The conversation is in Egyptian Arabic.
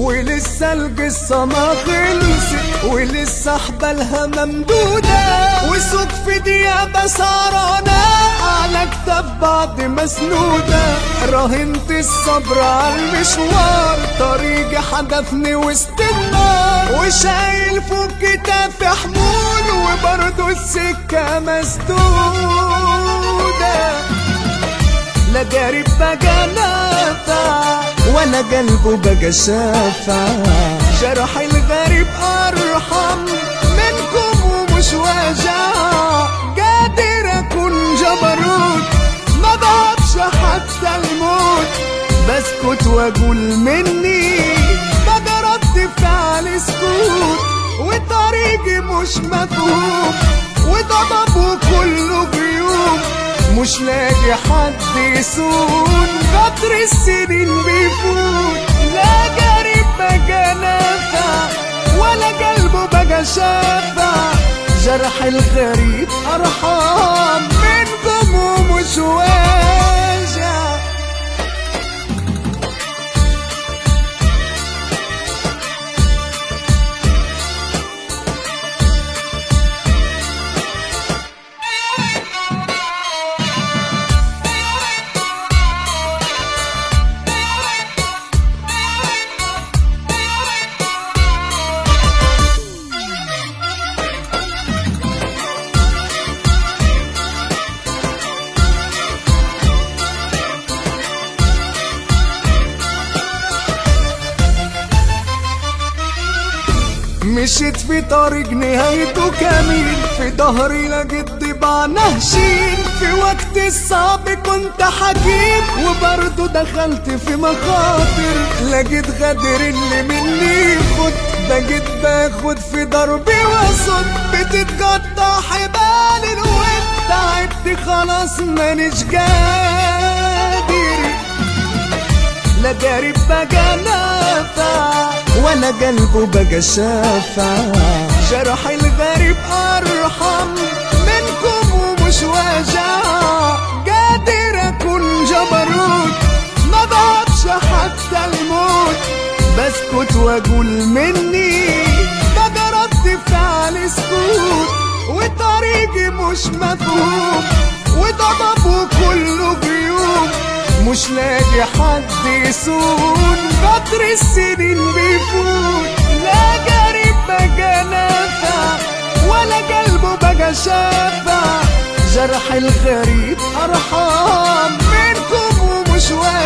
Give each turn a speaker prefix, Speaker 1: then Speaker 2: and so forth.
Speaker 1: ولسه القصة ما خلصت ولسه حبالها ممدودة وسوق في ديابة سهرانة على كتاب بعض مسنودة راهنت الصبر على المشوار طريقي حدفني وسط النار وشايل فوق كتافي حمول وبرضه السكة مسدودة لا جارب بقى نافع ولا قلبه بقى شافع جرح الغريب أرحم منكم ومش واجع قادر أكون جبروت ما بهبش حتى الموت بسكت وأقول مني بقى رد فعل سكوت وطريقي مش مفهوم وضبابه كله غيوم مش لاقي حد يسون قطر السنين بيفوت لا قريب بقى نافع ولا قلبه بقى شافع جرح الغريب أرحم منكم ومش واجع مشيت في طريق نهايته كمين في ظهري لقيت ضباع نهشين في وقت الصعب كنت حكيم وبرضه دخلت في مخاطر لقيت غدر اللي مني خد بقيت باخد في ضربي وصد بتتقطع حبال الود تعبت خلاص مانيش قادر لا جارب بقى نافع ولا قلبه بقى شافع جرح الغريب أرحم منكم ومش واجع قادر أكون جبروت ما بهبش حتى الموت بسكت وأقول مني بقى رد فعل سكوت وطريقي مش مفهوم وضبابه كله غيوم مش لاقي حد يسون قطر السنين بيفوت لا قريب بقى نافع ولا قلبه بقى شافع جرح الغريب أرحم منكم ومش واجع